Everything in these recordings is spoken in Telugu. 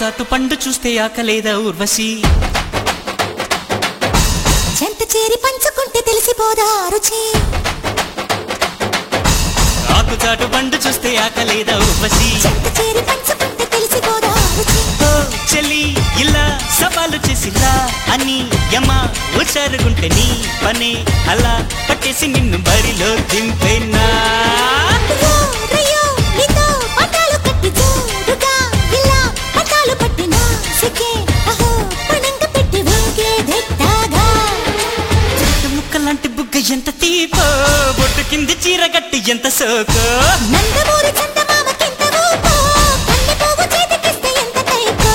చాటు పండు చూస్తే ఆకలేదా ఊర్వశి చెంత చేరి పంచుకుంటే తెలిసిపోదా రుచి ఆకు చాటు పండు చూస్తే ఆకలేదా ఊర్వశి చెంత చేరి పంచుకుంటే తెలిసిపోదా రుచి ఓ చెల్లి ఇలా సవాలు చేసిలా అని యమ ఉచారుగుంటే నీ పనే అలా పట్టేసి నిన్ను బరిలో దింపేనా అయ్యో, రయ్యో, నీతో పట్టాలు కట్టి జోరుగా ఇలా పట్టాలు పట్టిన సిక్కే అహో పణంగ పెట్టి వేగే దిట్టాగా చెట్టు ముక్కలాంటి బుగ్గ ఎంత తీపో బొట్టు కింది చీర గట్టి ఎంత సోకో నందమూరి చందమామకెంత ఊపో కన్నె పోగు చేతికిస్తే ఎంత కైపో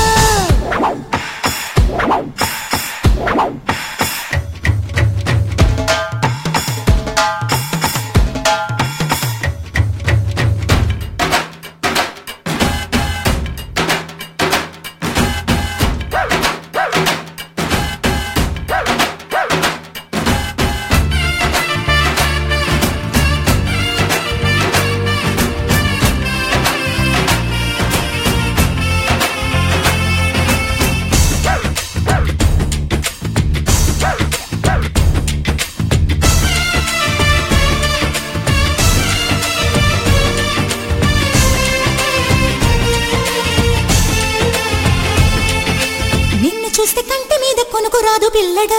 నిన్ను చూస్తే కంటి మీద కొనుకు రాదు పిల్లడు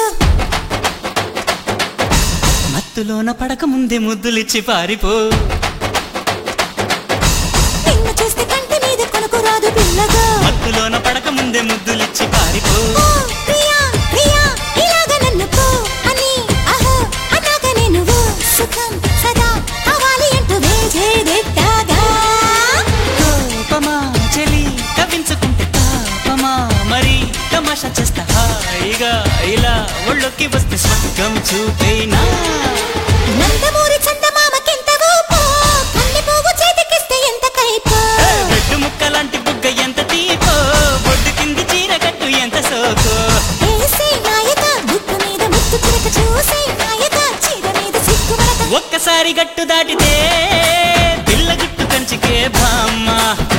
మత్తులోన పడక ముందే ముద్దులిచ్చి పారిపో నిన్ను చూస్తే కంటి మీద కొనుకు రాదు పిల్లగా మత్తులోన పడక ముందే ముద్దులిచ్చి పారిపో ఓ ప్రియా ప్రియా ఇలాగ నన్ను పో అని అహో అన్నాక నేను ఓ సుఖం సదా కావాలి అంటూ వేజేదెట్టాగా కోపమా చెలి కవించుకుంటే తాపమా మరి తమాషా చేస్తా హాయిగా ఇలా ఒళ్ళొక్కి వస్తే స్వర్గం చూపైనా నందమూరి చందమామకెంత ఊపో కన్నె పువ్వు చేతికిస్తే ఎంత కైపో రెడ్డు ముక్కలాంటి బుగ్గ ఎంత తీపో బొడ్డు కింది చీర కట్టు ఎంత సోకో వేసే నాయక బుక్కు మీద ముత్తు చిరక చూసే నాయక చీర మీద సిగ్గుమడక ఒక్కసారి గట్టు దాటితే పిల్ల గుట్టు కంచికే బామ్మ